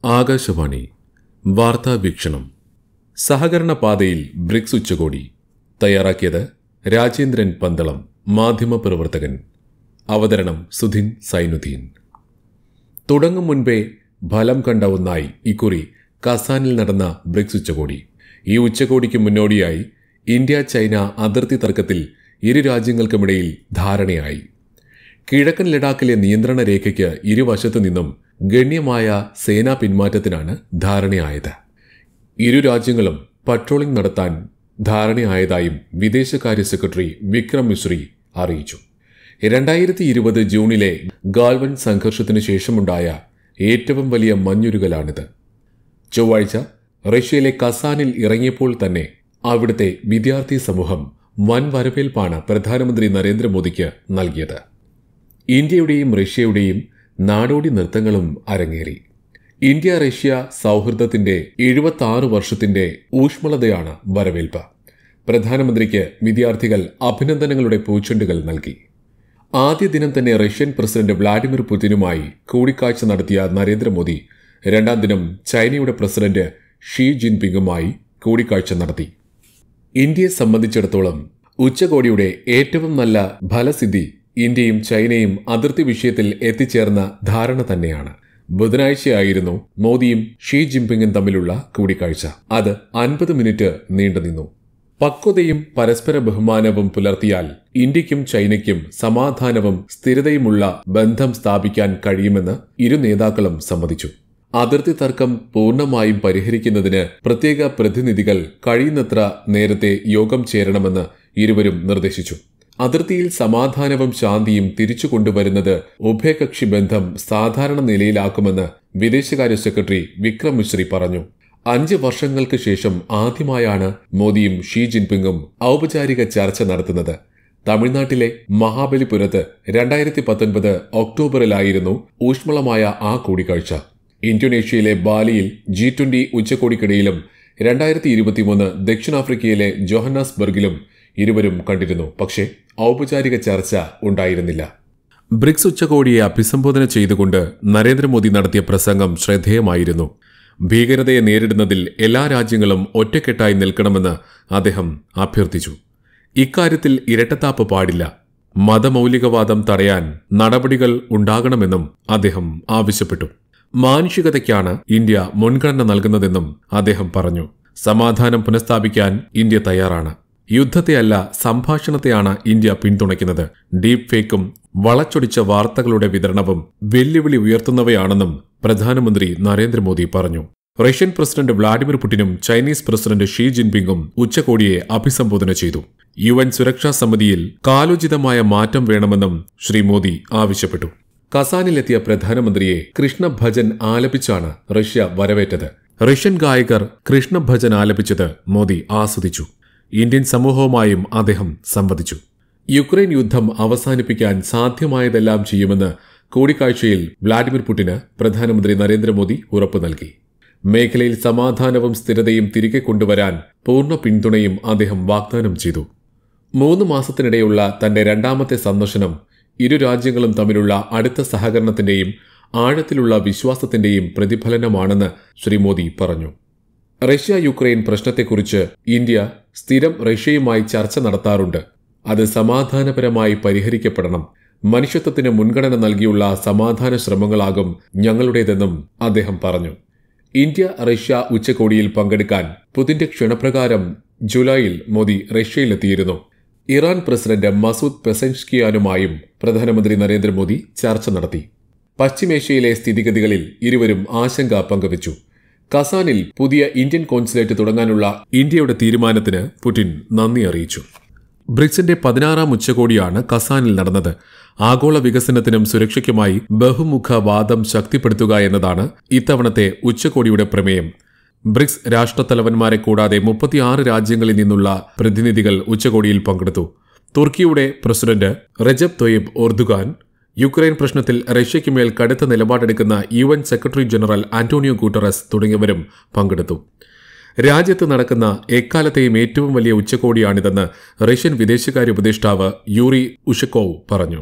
ആകാശവാണി വാർത്താ വീക്ഷണം സഹകരണ പാതയിൽ ബ്രിക്സ് ഉച്ചകോടി തയ്യാറാക്കിയത് രാജേന്ദ്രൻ പന്തളം മാധ്യമപ്രവർത്തകൻ അവതരണം സുധിൻ സൈനുദ്ദീൻ തുടങ്ങും മുൻപേ ഫലം കണ്ട ഒന്നായി ഇക്കുറി കസാനിൽ നടന്ന ബ്രിക്സ് ഉച്ചകോടി ഈ ഉച്ചകോടിക്ക് മുന്നോടിയായി ഇന്ത്യ ചൈന അതിർത്തി തർക്കത്തിൽ ഇരു രാജ്യങ്ങൾക്കുമിടയിൽ ധാരണയായി കിഴക്കൻ ലഡാക്കിലെ നിയന്ത്രണ രേഖയ്ക്ക് ഇരുവശത്തു നിന്നും ഗണ്യമായ സേനാ പിന്മാറ്റത്തിനാണ് ധാരണയായത് ഇരു രാജ്യങ്ങളും പട്രോളിംഗ് നടത്താൻ ധാരണയായതായും വിദേശകാര്യ സെക്രട്ടറി വിക്രം മിശ്രി അറിയിച്ചു രണ്ടായിരത്തി ഇരുപത് ജൂണിലെ ഗാൽവൻ സംഘർഷത്തിനു ശേഷമുണ്ടായ ഏറ്റവും വലിയ മഞ്ഞുരുകലാണിത് ചൊവ്വാഴ്ച റഷ്യയിലെ കസാനിൽ ഇറങ്ങിയപ്പോൾ തന്നെ അവിടുത്തെ വിദ്യാർത്ഥി സമൂഹം വൻ വരവേൽപ്പാണ് പ്രധാനമന്ത്രി നരേന്ദ്രമോദിക്ക് നൽകിയത് ഇന്ത്യയുടെയും റഷ്യയുടെയും നാടോടി നൃത്തങ്ങളും അരങ്ങേറി ഇന്ത്യ റഷ്യ സൗഹൃദത്തിന്റെ എഴുപത്തി ആറ് വർഷത്തിന്റെ ഊഷ്മളതയാണ് വരവേൽപ്പ് പ്രധാനമന്ത്രിക്ക് വിദ്യാർത്ഥികൾ അഭിനന്ദനങ്ങളുടെ പൂച്ചെണ്ടുകൾ നൽകി ആദ്യ ദിനം തന്നെ റഷ്യൻ പ്രസിഡന്റ് വ്ളാഡിമിർ പുതിനുമായി കൂടിക്കാഴ്ച നടത്തിയ നരേന്ദ്രമോദി രണ്ടാം ദിനം ചൈനയുടെ പ്രസിഡന്റ് ഷീ ജിൻപിങ്ങുമായി കൂടിക്കാഴ്ച നടത്തി ഇന്ത്യയെ സംബന്ധിച്ചിടത്തോളം ഉച്ചകോടിയുടെ ഏറ്റവും നല്ല ഫലസിദ്ധി ഇന്ത്യയും ചൈനയും അതിർത്തി വിഷയത്തിൽ എത്തിച്ചേർന്ന ധാരണ തന്നെയാണ് ബുധനാഴ്ചയായിരുന്നു മോദിയും ഷീ ജിൻപിങ്ങും തമ്മിലുള്ള കൂടിക്കാഴ്ച അത് അൻപത് മിനിറ്റ് നീണ്ടുനിന്നു പക്വതയും പരസ്പര ബഹുമാനവും പുലർത്തിയാൽ ഇന്ത്യക്കും ചൈനയ്ക്കും സമാധാനവും സ്ഥിരതയുമുള്ള ബന്ധം സ്ഥാപിക്കാൻ കഴിയുമെന്ന് ഇരു നേതാക്കളും സമ്മതിച്ചു അതിർത്തി തർക്കം പൂർണ്ണമായും പരിഹരിക്കുന്നതിന് പ്രത്യേക പ്രതിനിധികൾ കഴിയുന്നത്ര നേരത്തെ യോഗം ചേരണമെന്ന് ഇരുവരും നിർദ്ദേശിച്ചു അതിർത്തിയിൽ സമാധാനവും ശാന്തിയും തിരിച്ചു കൊണ്ടുവരുന്നത് ഉഭയകക്ഷി ബന്ധം സാധാരണ നിലയിലാക്കുമെന്ന് വിദേശകാര്യ സെക്രട്ടറി വിക്രം മിശ്രി പറഞ്ഞു അഞ്ച് വർഷങ്ങൾക്ക് ശേഷം ആദ്യമായാണ് മോദിയും ഷീ ജിൻപിങ്ങും ഔപചാരിക ചർച്ച നടത്തുന്നത് തമിഴ്നാട്ടിലെ മഹാബലിപുരത്ത് രണ്ടായിരത്തി പത്തൊൻപത് ഒക്ടോബറിലായിരുന്നു ഊഷ്മളമായ ആ കൂടിക്കാഴ്ച ഇന്തോനേഷ്യയിലെ ബാലിയിൽ ജി ട്വന്റി ഉച്ചകോടിക്കിടയിലും രണ്ടായിരത്തി ഇരുപത്തിമൂന്ന് ദക്ഷിണാഫ്രിക്കയിലെ ജോഹന്നാസ്ബർഗിലും ഇരുവരും കണ്ടിരുന്നു പക്ഷേ ഔപചാരിക ചർച്ച ഉണ്ടായിരുന്നില്ല ബ്രിക്സ് ഉച്ചകോടിയെ അഭിസംബോധന ചെയ്തുകൊണ്ട് നരേന്ദ്രമോദി നടത്തിയ പ്രസംഗം ശ്രദ്ധേയമായിരുന്നു ഭീകരതയെ നേരിടുന്നതിൽ എല്ലാ രാജ്യങ്ങളും ഒറ്റക്കെട്ടായി നിൽക്കണമെന്ന് അദ്ദേഹം അഭ്യർത്ഥിച്ചു ഇക്കാര്യത്തിൽ ഇരട്ടത്താപ്പ് പാടില്ല മതമൗലികവാദം തടയാൻ നടപടികൾ ഉണ്ടാകണമെന്നും അദ്ദേഹം ആവശ്യപ്പെട്ടു മാനുഷികതയ്ക്കാണ് ഇന്ത്യ മുൻഗണന നൽകുന്നതെന്നും അദ്ദേഹം പറഞ്ഞു സമാധാനം പുനഃസ്ഥാപിക്കാൻ ഇന്ത്യ തയ്യാറാണ് യുദ്ധത്തെയല്ല സംഭാഷണത്തെയാണ് ഇന്ത്യ പിന്തുണയ്ക്കുന്നത് ഡീപ് ഫേക്കും വളച്ചൊടിച്ച വാർത്തകളുടെ വിതരണവും വെല്ലുവിളി ഉയർത്തുന്നവയാണെന്നും പ്രധാനമന്ത്രി നരേന്ദ്രമോദി പറഞ്ഞു റഷ്യൻ പ്രസിഡന്റ് വ്ളാഡിമിർ പുടിനും ചൈനീസ് പ്രസിഡന്റ് ഷീ ജിൻപിങ്ങും ഉച്ചകോടിയെ അഭിസംബോധന ചെയ്തു യു എൻ സുരക്ഷാ സമിതിയിൽ കാലോചിതമായ മാറ്റം വേണമെന്നും ശ്രീ മോദി ആവശ്യപ്പെട്ടു കസാനിലെത്തിയ പ്രധാനമന്ത്രിയെ കൃഷ്ണ ഭജൻ ആലപിച്ചാണ് റഷ്യ വരവേറ്റത് റഷ്യൻ ഗായകർ കൃഷ്ണ ഭജൻ ആലപിച്ചത് മോദി ആസ്വദിച്ചു ഇന്ത്യൻ സമൂഹവുമായും അദ്ദേഹം സംവദിച്ചു യുക്രൈൻ യുദ്ധം അവസാനിപ്പിക്കാൻ സാധ്യമായതെല്ലാം ചെയ്യുമെന്ന് കൂടിക്കാഴ്ചയിൽ വ്ളാഡിമിർ പുടിന് പ്രധാനമന്ത്രി നരേന്ദ്രമോദി ഉറപ്പു നൽകി മേഖലയിൽ സമാധാനവും സ്ഥിരതയും തിരികെ കൊണ്ടുവരാൻ പൂർണ്ണ പിന്തുണയും അദ്ദേഹം വാഗ്ദാനം ചെയ്തു മൂന്ന് മാസത്തിനിടെയുള്ള തന്റെ രണ്ടാമത്തെ സന്ദർശനം ഇരു രാജ്യങ്ങളും തമ്മിലുള്ള അടുത്ത സഹകരണത്തിന്റെയും ആഴത്തിലുള്ള വിശ്വാസത്തിന്റെയും പ്രതിഫലനമാണെന്ന് ശ്രീ മോദി പറഞ്ഞു റഷ്യ യുക്രൈൻ പ്രശ്നത്തെക്കുറിച്ച് ഇന്ത്യ സ്ഥിരം റഷ്യയുമായി ചർച്ച നടത്താറുണ്ട് അത് സമാധാനപരമായി പരിഹരിക്കപ്പെടണം മനുഷ്യത്വത്തിന് മുൻഗണന നൽകിയുള്ള സമാധാന ശ്രമങ്ങളാകും ഞങ്ങളുടേതെന്നും അദ്ദേഹം പറഞ്ഞു ഇന്ത്യ റഷ്യ ഉച്ചകോടിയിൽ പങ്കെടുക്കാൻ പുതിന്റെ ക്ഷണപ്രകാരം ജൂലൈയിൽ മോദി റഷ്യയിലെത്തിയിരുന്നു ഇറാൻ പ്രസിഡന്റ് മസൂദ് പെസൻഷ്കിയാനുമായും പ്രധാനമന്ത്രി നരേന്ദ്രമോദി ചർച്ച നടത്തി പശ്ചിമേഷ്യയിലെ സ്ഥിതിഗതികളിൽ ഇരുവരും ആശങ്ക പങ്കുവച്ചു കസാനിൽ പുതിയ ഇന്ത്യൻ കോൺസുലേറ്റ് തുടങ്ങാനുള്ള ഇന്ത്യയുടെ തീരുമാനത്തിന് പുടിൻ നന്ദി അറിയിച്ചു ബ്രിക്സിന്റെ പതിനാറാം ഉച്ചകോടിയാണ് കസാനിൽ നടന്നത് ആഗോള വികസനത്തിനും സുരക്ഷയ്ക്കുമായി ബഹുമുഖ വാദം ശക്തിപ്പെടുത്തുക എന്നതാണ് ഇത്തവണത്തെ ഉച്ചകോടിയുടെ പ്രമേയം ബ്രിക്സ് രാഷ്ട്രത്തലവന്മാരെ കൂടാതെ മുപ്പത്തിയാറ് രാജ്യങ്ങളിൽ നിന്നുള്ള പ്രതിനിധികൾ ഉച്ചകോടിയിൽ പങ്കെടുത്തു തുർക്കിയുടെ പ്രസിഡന്റ് റജബ് തൊയ്യബ് ഓർദുഗാൻ യുക്രൈൻ പ്രശ്നത്തിൽ റഷ്യയ്ക്ക് മേൽ കടുത്ത നിലപാടെടുക്കുന്ന U N secretary general Antonio Guterres തുടങ്ങിയവരും പങ്കെടുത്തു രാജ്യത്ത് നടക്കുന്ന എക്കാലത്തെയും ഏറ്റവും വലിയ ഉച്ചകോടിയാണിതെന്ന് റഷ്യൻ വിദേശകാര്യ ഉപദേഷ്ടാവ് യൂറി ഉഷക്കോവ് പറഞ്ഞു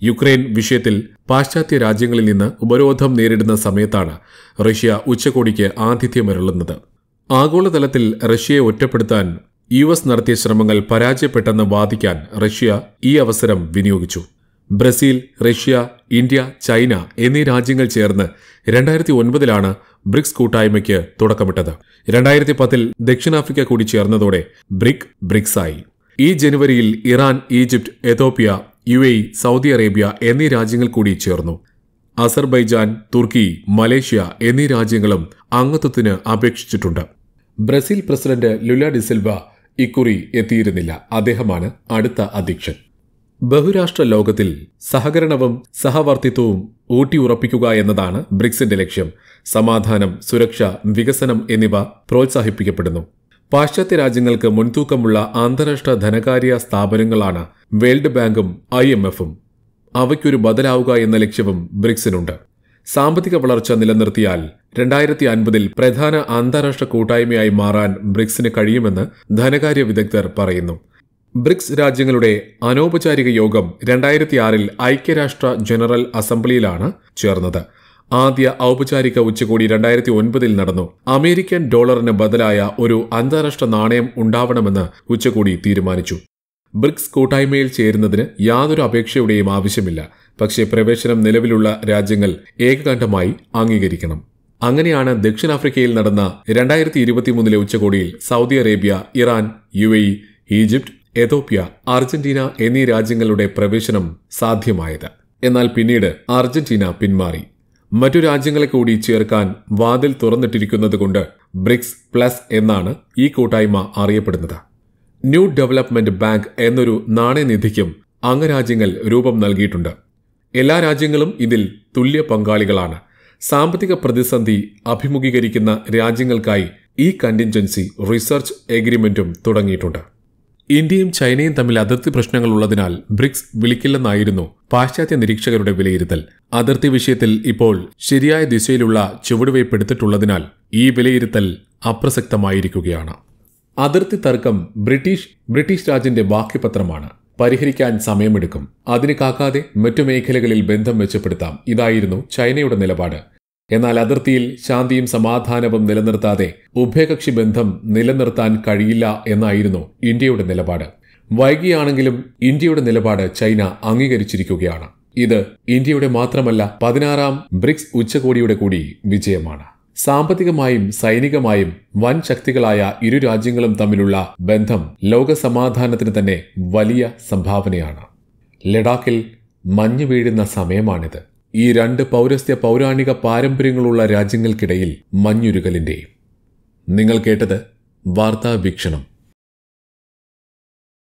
യുക്രൈൻ വിഷയത്തിൽ പാശ്ചാത്യ രാജ്യങ്ങളിൽ നിന്ന് ഉപരോധം നേരിടുന്ന സമയത്താണ് റഷ്യ ഉച്ചകോടിക്ക് ആതിഥ്യമരുളുന്നത് ആഗോളതലത്തിൽ റഷ്യയെ ഒറ്റപ്പെടുത്താൻ യു എസ് നടത്തിയ ശ്രമങ്ങൾ പരാജയപ്പെട്ടെന്ന് വാദിക്കാൻ റഷ്യ ഈ അവസരം വിനിയോഗിച്ചു ബ്രസീൽ റഷ്യ ഇന്ത്യ ചൈന എന്നീ രാജ്യങ്ങൾ ചേർന്ന് രണ്ടായിരത്തി ഒൻപതിലാണ് ബ്രിക്സ് കൂട്ടായ്മയ്ക്ക് തുടക്കമിട്ടത് രണ്ടായിരത്തി പത്തിൽ ദക്ഷിണാഫ്രിക്ക കൂടി ചേർന്നതോടെ ബ്രിക് ബ്രിക്സായി ഈ ജനുവരിയിൽ Iran Egypt Ethiopia U A Saudi Arabia എന്നീ രാജ്യങ്ങൾ കൂടി ചേർന്നു അസർബൈജാൻ തുർക്കി മലേഷ്യ എന്നീ രാജ്യങ്ങളും അംഗത്വത്തിന് അപേക്ഷിച്ചിട്ടുണ്ട് ബ്രസീൽ പ്രസിഡന്റ് ലുല ഡിസിൽവ ഇക്കുറി എത്തിയിരുന്നില്ല അദ്ദേഹമാണ് അടുത്ത അധ്യക്ഷൻ ബഹുരാഷ്ട്ര ലോകത്തിൽ സഹകരണവും സഹവർത്തിത്വവും ഊട്ടിയുറപ്പിക്കുക എന്നതാണ് ബ്രിക്സിന്റെ ലക്ഷ്യം സമാധാനം സുരക്ഷ വികസനം എന്നിവ പ്രോത്സാഹിപ്പിക്കപ്പെടുന്നു പാശ്ചാത്യ രാജ്യങ്ങൾക്ക് മുൻതൂക്കമുള്ള അന്താരാഷ്ട്ര ധനകാര്യ സ്ഥാപനങ്ങളാണ് വേൾഡ് ബാങ്കും ഐ എം എഫും അവയ്ക്കൊരു ബദലാവുക എന്ന ലക്ഷ്യവും ബ്രിക്സിനുണ്ട് സാമ്പത്തിക വളർച്ച നിലനിർത്തിയാൽ രണ്ടായിരത്തി അൻപതിൽ പ്രധാന അന്താരാഷ്ട്ര കൂട്ടായ്മയായി മാറാൻ ബ്രിക്സിന് കഴിയുമെന്ന് ധനകാര്യ വിദഗ്ധർ പറയുന്നു ബ്രിക്സ് രാജ്യങ്ങളുടെ അനൗപചാരിക യോഗം രണ്ടായിരത്തി ആറിൽ ഐക്യരാഷ്ട്ര ജനറൽ അസംബ്ലിയിലാണ് ചേർന്നത് ആദ്യ ഔപചാരിക ഉച്ചകോടി രണ്ടായിരത്തി ഒൻപതിൽ നടന്നു അമേരിക്കൻ ഡോളറിന് ബദലായ ഒരു അന്താരാഷ്ട്ര നാണയം ഉണ്ടാവണമെന്ന് ഉച്ചകോടി തീരുമാനിച്ചു ബ്രിക്സ് കൂട്ടായ്മയിൽ ചേരുന്നതിന് യാതൊരു അപേക്ഷയുടെയും ആവശ്യമില്ല പക്ഷേ പ്രവേശനം നിലവിലുള്ള രാജ്യങ്ങൾ ഏകകണ്ഠമായി അംഗീകരിക്കണം അങ്ങനെയാണ് ദക്ഷിണാഫ്രിക്കയിൽ നടന്ന രണ്ടായിരത്തി ഇരുപത്തിമൂന്നിലെ ഉച്ചകോടിയിൽ Saudi Arabia Iran U A Egypt Ethiopia Argentina എന്നീ രാജ്യങ്ങളുടെ പ്രവേശനം സാധ്യമായത് എന്നാൽ പിന്നീട് അർജന്റീന പിന്മാറി മറ്റു രാജ്യങ്ങളെ കൂടി ചേർക്കാൻ വാതിൽ തുറന്നിട്ടിരിക്കുന്നതുകൊണ്ട് ബ്രിക്സ് പ്ലസ് എന്നാണ് ഈ കൂട്ടായ്മ അറിയപ്പെടുന്നത് ന്യൂ ഡെവലപ്മെന്റ് ബാങ്ക് എന്നൊരു നാണയനിധിക്കും അംഗരാജ്യങ്ങൾ രൂപം നൽകിയിട്ടുണ്ട് എല്ലാ രാജ്യങ്ങളും ഇതിൽ തുല്യ പങ്കാളികളാണ് സാമ്പത്തിക പ്രതിസന്ധി അഭിമുഖീകരിക്കുന്ന രാജ്യങ്ങൾക്കായി ഈ കണ്ടിൻജൻസി റിസർച്ച് എഗ്രിമെന്റും തുടങ്ങിയിട്ടുണ്ട് ഇന്ത്യയും ചൈനയും തമ്മിൽ അതിർത്തി പ്രശ്നങ്ങൾ ഉള്ളതിനാൽ ബ്രിക്സ് വിളിക്കില്ലെന്നായിരുന്നു പാശ്ചാത്യ നിരീക്ഷകരുടെ വിലയിരുത്തൽ അതിർത്തി വിഷയത്തിൽ ഇപ്പോൾ ശരിയായ ദിശയിലുള്ള ചുവടുവയ്പ്പെടുത്തിട്ടുള്ളതിനാൽ ഈ വിലയിരുത്തൽ അപ്രസക്തമായിരിക്കുകയാണ് അതിർത്തി തർക്കം ബ്രിട്ടീഷ് ബ്രിട്ടീഷ് രാജിന്റെ ബാക്കിപത്രമാണ് പരിഹരിക്കാൻ സമയമെടുക്കും അതിന് കാക്കാതെ മറ്റു മേഖലകളിൽ ബന്ധം മെച്ചപ്പെടുത്താം ഇതായിരുന്നു ചൈനയുടെ നിലപാട് എന്നാൽ അതിർത്തിയിൽ ശാന്തിയും സമാധാനവും നിലനിർത്താതെ ഉഭയകക്ഷി ബന്ധം നിലനിർത്താൻ കഴിയില്ല എന്നായിരുന്നു ഇന്ത്യയുടെ നിലപാട് വൈകിയാണെങ്കിലും ഇന്ത്യയുടെ നിലപാട് ചൈന അംഗീകരിച്ചിരിക്കുകയാണ് ഇത് ഇന്ത്യയുടെ മാത്രമല്ല പതിനാറാം ബ്രിക്സ് ഉച്ചകോടിയുടെ കൂടി വിജയമാണ് സാമ്പത്തികമായും സൈനികമായും വൻ ശക്തികളായ ഇരു രാജ്യങ്ങളും തമ്മിലുള്ള ബന്ധം ലോക സമാധാനത്തിന് തന്നെ വലിയ സംഭാവനയാണ് ലഡാക്കിൽ മഞ്ഞു വീഴുന്ന സമയമാണിത് ഈ രണ്ട് പൗരസ്ത്യ പൗരാണിക പാരമ്പര്യങ്ങളുള്ള രാജ്യങ്ങൾക്കിടയിൽ മഞ്ഞുരുകലിന്റെ നിങ്ങൾ കേട്ടത് വാർത്താ വീക്ഷണം